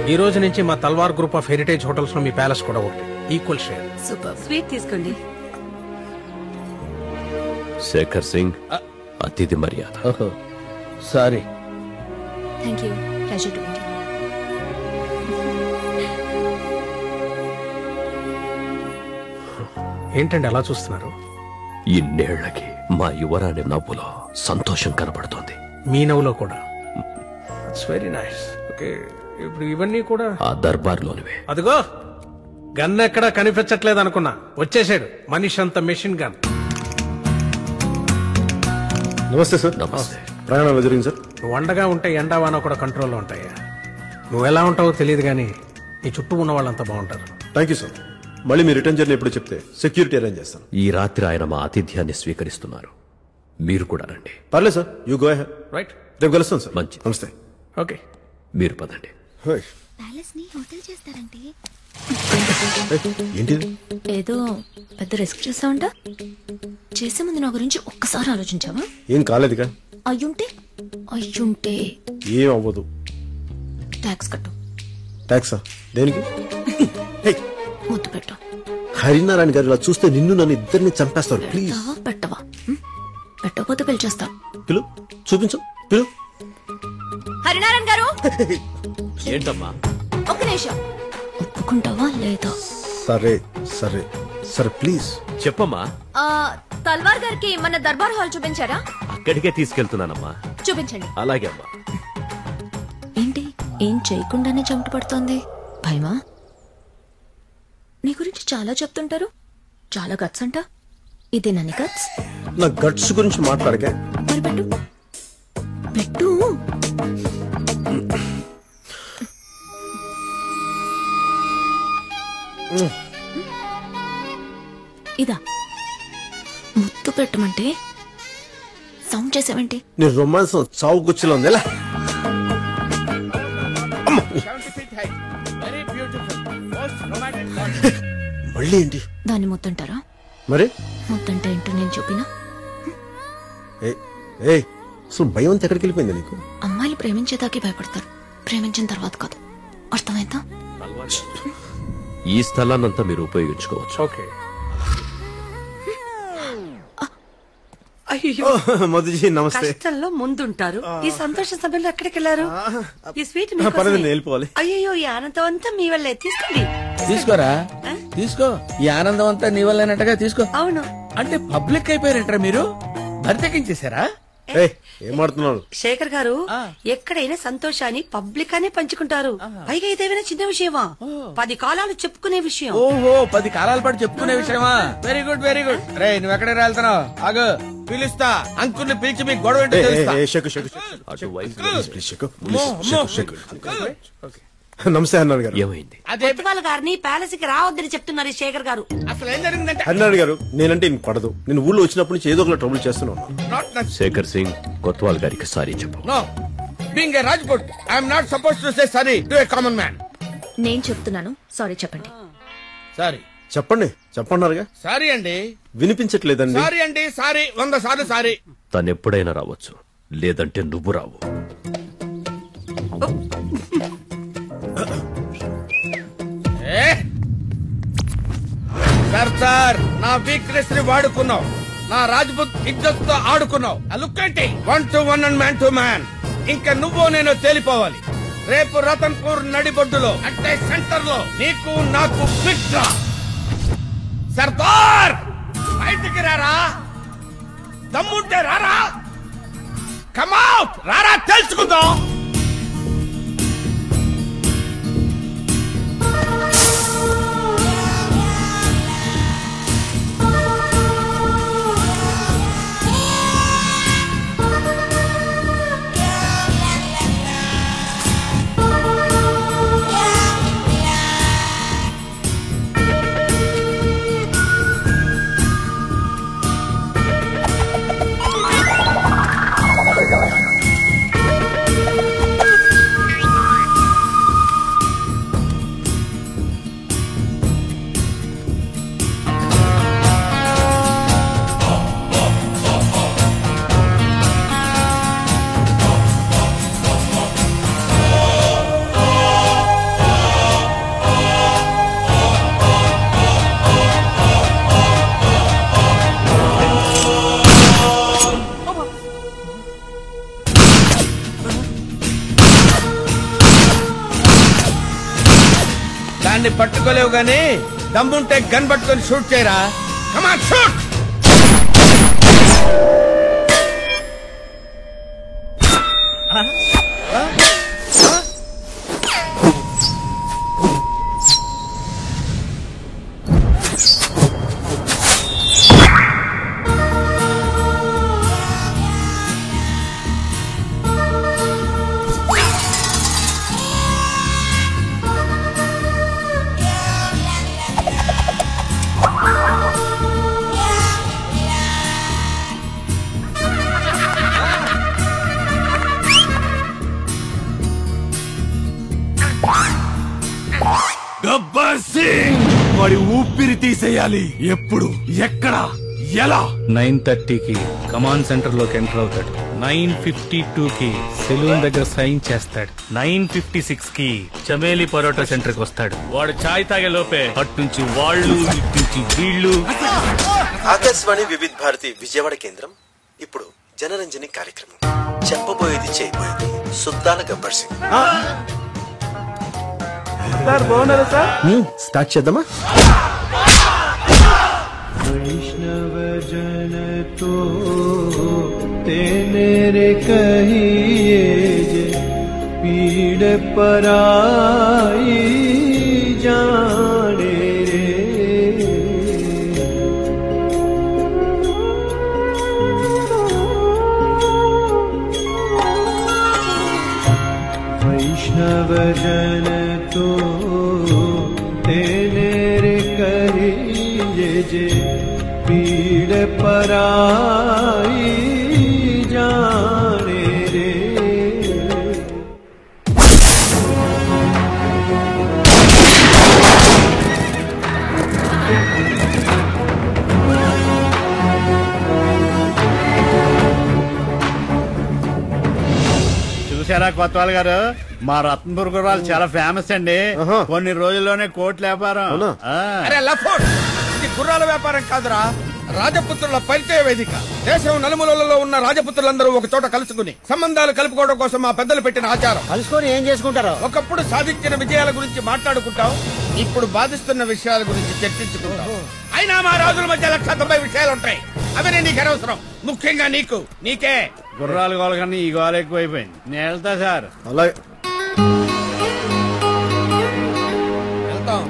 ఈ రోజు నుంచి మా Talwar group of heritage hotels లో మీ ప్యాలెస్ కూడా ఒకటి ఈక్వల్ షేర్ సూపర్ స్వీట్ తీసుకోండి శేఖర్ సింగ్ అతిథి మర్యాద ఓహో sorry thank you pleasure to meet ఏంటండి అలా చూస్తున్నారు ఇన్నేళ్లకి మా యువరాణి నవ్వులో సంతోషం కనబడుతోంది మీ నవ్వులో కూడా ఇట్స్ వెరీ నైస్ ఓకే ఇప్పుడు ఇవన్నీ కూడా ఆ దర్బార్లోనివే అదిగో గన్ ఎక్కడ కనిపించట్లేదు అనుకున్నా వచ్చేసాడు మనిషి అంత మెషిన్ గన్ నమస్తే సార్ నమస్తే ప్రయాణం ఎలా జరిగింది సార్ నువ్వు వండగా ఉంటే ఎండా వాన కూడా కంట్రోల్లో ఉంటాయా నువ్వు ఎలా ఉంటావో తెలియదు కానీ నీ చుట్టూ ఉన్న వాళ్ళంతా బాగుంటారు థ్యాంక్ యూ సార్ మళ్ళీ మీ రిటర్న్ జర్నీ ఎప్పుడు చెప్తే సెక్యూరిటీ అరేంజ్ చేస్తాను ఈ రాత్రి ఆయన మా ఆతిథ్యాన్ని స్వీకరిస్తున్నారు మీరు కూడా రండి పర్లేదు sir you go ahead right రేపు కలుస్తాను సార్ మంచిది. నమస్తే ఓకే మీరు పదండి హోయ్. ప్యాలెస్ ని హోటల్ చేస్తారంటే ఏయ్, ఏంటిది ఏదో పెద్ద రిస్క్ చేస్తావంట చేసే ముందు నా గురించి ఒక్కసారి ఆలోచించావా ఏం కాలేదుగా అయ్యుంటే అయ్యుంటే ఏం అవ్వదు ట్యాక్స్ కట్టు ట్యాక్సా దేనికి ఏయ్, ముద్దు పెట్టు హరినారాయణ గారు ఇలా చూస్తే నిన్ను నన్ను ఇద్దరిని చంపేస్తారు ప్లీజ్ పెట్టవా పెట్టవా హ్మ్? పెట్టకపోతే పిలిచేస్తా పిలు చూపించు పిలు హరినారాయణ గారు ఏంటమ్మా ఒక్క నిమిషం ఒప్పుకుంటావా లేదా సరే సరే సరే ప్లీజ్ చెప్పమ్మా ఆ, తల్వార్ గారికి మన దర్బార్ హాల్ చూపించారా అక్కడికే తీసుకెళ్తున్నానమ్మా చూపించండి అలాగే అమ్మా ఏంటి ఏం చేయకుండానే చెమట పడుతోంది భయమా నీ గురించి చాలా చెప్తుంటారు చాలా గట్స్ అంట ఇదే నన్ను గట్స్ నా గట్స్ గురించి మాట్లాడకే మరి పెట్టు పెట్టు ఇదా ముత్తు పెట్టమంటే సౌండ్ చేసావేంటి నీ రొమాన్స్ చావు గుచ్చిలో ఉంది ఎలా మళ్ళీ ఏంటి దాన్ని ముత్తంటారా మరి ముత్తంటే ఏంటో నేను చూపినా ఏ ఏ అసలు భయం అంతా ఎక్కడికి వెళ్ళిపోయింది నీకు అమ్మాయిలు ప్రేమించేదాకే భయపడతారు ప్రేమించిన తర్వాత కాదు అర్థమైందా ఈ స్థలాన్నంతా మీరు ఉపయోగించుకోవచ్చు ఓకే అయ్యో మధుజీ నమస్తే కష్టంలో ముందుంటారు ఈ సంతోష సమయంలో ఎక్కడికి వెళ్ళారు ఈ స్వీట్ పర్లేదు, నేను వెళ్ళిపోవాలి. అయ్యో ఈ ఆనందం అంతా మీ వల్లే తీసుకోండి తీసుకోరా తీసుకో ఈ ఆనందం అంతా నీ వల్లనట్టుగా తీసుకో అవును అంటే పబ్లిక్ అయిపోయారంటారా మీరు బరితెక్కించేశారా ఏ ఏం ఆడుతున్నాడు శేఖర్ గారు ఎక్కడైనా సంతోషాన్ని పబ్లిక్ అనే పంచుకుంటారు పైగా ఇదేమైనా చిన్న విషయమా పది కాలాలు చెప్పుకునే విషయం ఓహో పది కాలాల పాటు చెప్పుకునే విషయమా వెరీ గుడ్ వెరీ గుడ్ రే నువ్వు ఎక్కడ వెళ్తున్నావు ఆగు పిలుస్తా అంకుర్ని పిలిచి మీ గొడవ ఏంటో ఏ, ఏ, తెలుస్తా ఏ, షకు, షకు, షకు. అటువైపు ప్లీజ్, షకు, అమ్మో, ప్లీజ్, అమ్మో. షకు, షకు. నమస్తే అన్నాడు గారు ఏమైంది అదే కొత్తవాళ్ళ గారిని ప్యాలెస్ కి రావద్దని చెప్తున్నారు ఈ శేఖర్ గారు అసలు ఏం జరిగిందంటే అన్నాడు గారు నేనంటే ఇంక పడదు నేను ఊళ్ళో వచ్చినప్పటి నుంచి ఏదో ఒక ట్రబుల్ చేస్తున్నాను నాట్ నట్ శేఖర్ సింగ్ కొత్వాల్ గారికి సారీ చెప్పు no being a Rajput I'm not suppose to say sorry to a common man నేను చెప్తున్నాను సారీ చెప్పండి సారీ చెప్పండి చెప్పన్నారుగా సారీ అండి వినిపించట్లేదండి సారీ అండి సారీ వంద సార్లు సారీ తను ఎప్పుడైనా రావచ్చు లేదంటే నువ్వు రావు ఏ? సర్దార్ నా వీక్నెస్ ని వాడుకున్నావు నా రాజ్పుత్ ఇజ్జత్ తో ఆడుకున్నావు ఆ లుక్ ఏంటి one to one and man to man ఇంకా నువ్వు నేను తేలిపోవాలి రేపు రతన్పూర్ నడిబొడ్డులో అంటే సెంటర్ లో నీకు నాకు ఫిక్స్ రా సర్దార్ బయటికి రారా దమ్ముంటే రారా కమౌట్ రారా తెలుసుకుందాం వాణ్ణి పట్టుకోలేవు గాని దమ్ముంటే గన్ పట్టుకొని షూట్ చేయరా కమాన్ షూట్ గబ్బర్ సింగ్ వాడి ఊపిరి తీసేయాలి ఎప్పుడు ఎక్కడ ఎలా నైన్ థర్టీకి కమాండ్ సెంటర్ లోకి ఎంటర్ అవుతాడు నైన్ ఫిఫ్టీ టూ కి సెలూన్ దగ్గర సైన్ చేస్తాడు నైన్ ఫిఫ్టీ సిక్స్ కి చమేలి పరోటా సెంటర్ కి వస్తాడు వాడు చాయ్ తాగే లోపే అటు నుంచి వాళ్ళు ఇటు నుంచి వీళ్ళు ఆకాశవాణి వివిధ భారతి విజయవాడ కేంద్రం ఇప్పుడు జనరంజని కార్యక్రమం చెప్పబోయేది చేయబోయేది సుద్దాల గబ్బర్ సింగ్ సార్ బాగున్నారా సార్ స్టార్ట్ చేద్దామా तेरे कहिए जे पीड़ पराई जाने रे वैष्णव जन तो तेरे कहिए जे पीड़ पराई जाने रे చూసారా కొత్తవాళ్ళు గారు మా రత్నపూర్ గుర్రాలు చాలా ఫేమస్ అండి ఆహా. కొన్ని రోజుల్లోనే కోట్ల వ్యాపారం అవునా? ఆ. అరే లఫోట్ ఇది గుర్రాల వ్యాపారం కాదురా రాజపుత్రుల పరిచయ వేదిక దేశం నలుమూలలలో ఉన్న రాజపుత్రులందరూ ఒక చోట కలుసుకుని సంబంధాలు కలుపుకోవడం కోసం మా పెద్దలు పెట్టిన ఆచారం కలుసుకొని ఏం చేసుకుంటారు ఒకప్పుడు సాధించిన విజయాల గురించి మాట్లాడుకుంటాం ఇప్పుడు బాధిస్తున్న విషయాల గురించి చర్చించుకుంటాం అయినా మా రాజుల మధ్య లక్ష తొంభై విషయాలు ఉంటాయి అవి నీకు అనవసరం ముఖ్యంగా నీకు నీకే గుర్రాలు గోల కన్నా ఈ గోల ఎక్కువైపోయింది నేను వెళ్తా సార్ అలాగే వెళ్తాం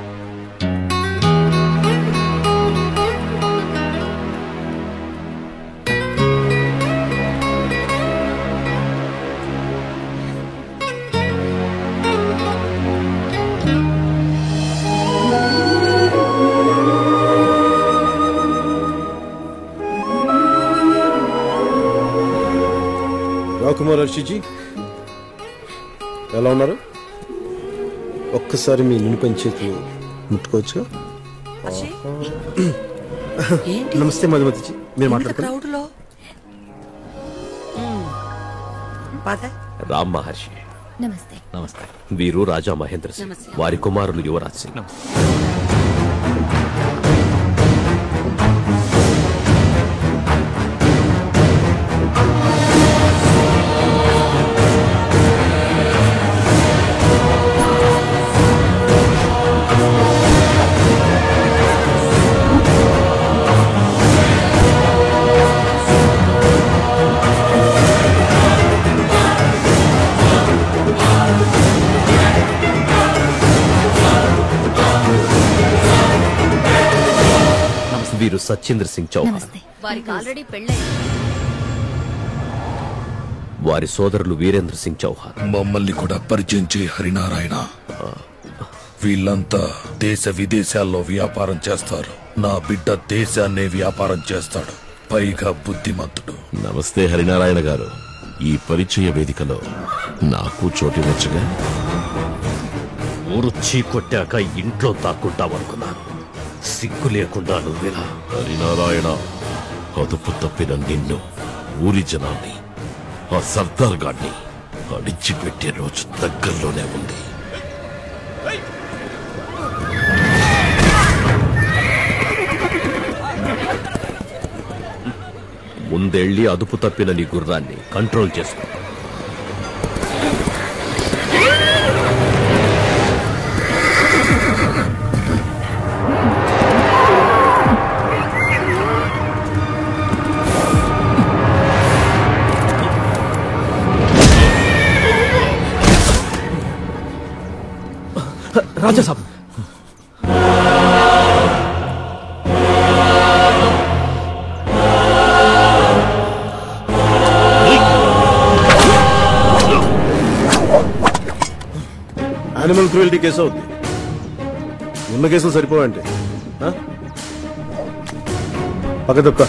రాకుమార్ హర్షిజీ ఎలా ఉన్నారు ఒక్కసారి మీ నింపని చేతి ముట్టుకోవచ్చుగా ఏంటి నమస్తే మధుమతిజీ మీరు మాట్లాడుతున్నారు క్రౌడ్ లో పద రామ్ మహర్షి నమస్తే నమస్తే వీరు రాజా మహేంద్ర సింగ్ నమస్తే. వారి కుమారులు యువరాజ్ సింగ్ వీరు సత్యేంద్ర సింగ్ చౌహాన్ నమస్తే వారికి ఆల్రెడీ పెళ్ళై వారి సోదరులు వీరేంద్ర సింగ్ చౌహాన్ మమ్మల్ని కూడా పరిచయం చేయి హరినారాయణ వీళ్ళంతా దేశ విదేశాల్లో వ్యాపారం చేస్తారు నా బిడ్డ దేశాన్నే వ్యాపారం చేస్తాడు పైగా బుద్ధిమంతుడు నమస్తే హరినారాయణ గారు ఈ పరిచయ వేదికలో నాకు చోటివ్వచ్చుగా ఊరు చీకొట్టాక ఇంట్లో దాక్కుంటామనుకున్నాను సిగ్గు లేకుండా నువ్వెలా హరినారాయణ అదుపు తప్పిన నిన్ను ఊరి జనాన్ని ఆ సర్దార్ గాడిని అడిచిపెట్టే రోజు దగ్గరలోనే ఉంది ముందెళ్ళి అదుపు తప్పిన నీ గుర్రాన్ని కంట్రోల్ చేసుకో Raja Saab animal cruelty case అవుద్ది ఉన్న కేసులు సరిపోవంటే పక్క తప్ప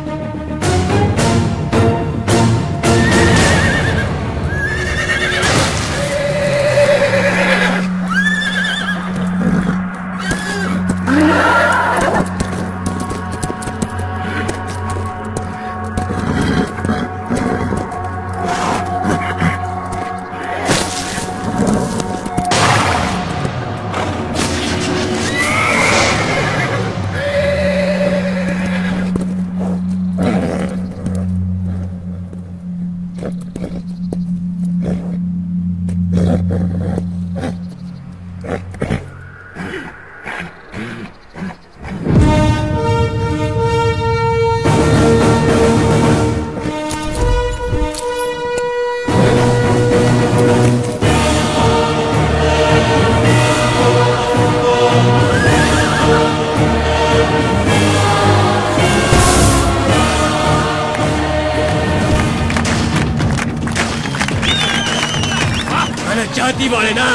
మన జాతి వాళ్ళేనా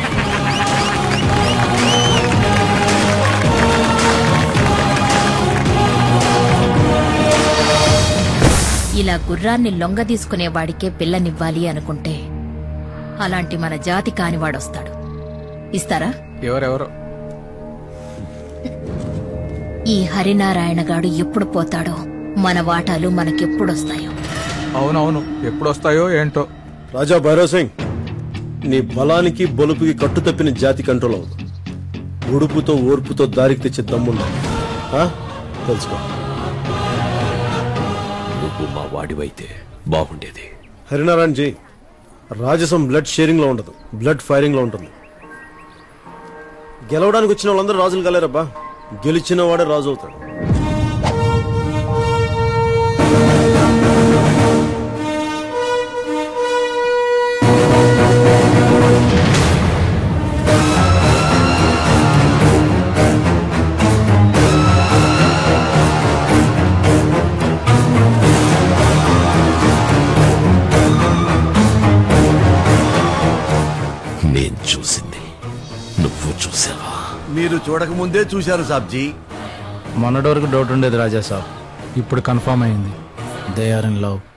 ఇలా గుర్రాన్ని లొంగ తీసుకునే వాడికే పిల్లనివ్వాలి అనుకుంటే అలాంటి మన జాతి కానివాడొస్తాడు ఇస్తారా ఎవరెవరో ఈ హరినారాయణగాడు ఎప్పుడు పోతాడో మన వాటాలు మనకెప్పుడొస్తాయో అవునవును ఎప్పుడొస్తాయో ఏంటో రాజా భైరవ్ సింగ్ నీ బలానికి బలుపుకి కట్టు తప్పిన జాతి కంట్రోల్ అవ్వదు ఉడుపుతో ఓర్పుతో దారికి తెచ్చే దమ్మున్నా తెలుసుకో నువ్వు మా వాడివైతే బాగుండేది హరినారాయణ జీ రాజసం బ్లడ్ షేరింగ్ లో ఉండదు బ్లడ్ ఫైరింగ్ లో ఉంటుంది గెలవడానికి వచ్చిన వాళ్ళందరూ రాజులు కలేరబ్బా గెలిచిన వాడే రాజు అవుతాడు నేను చూసింది నువ్వు చూసావా మీరు చూడక ముందే చూశారు సాబ్జీ మొన్నటి వరకు డౌట్ ఉండేది రాజా సాబ్ ఇప్పుడు కన్ఫర్మ్ అయింది దే ఆర్ ఇన్ లవ్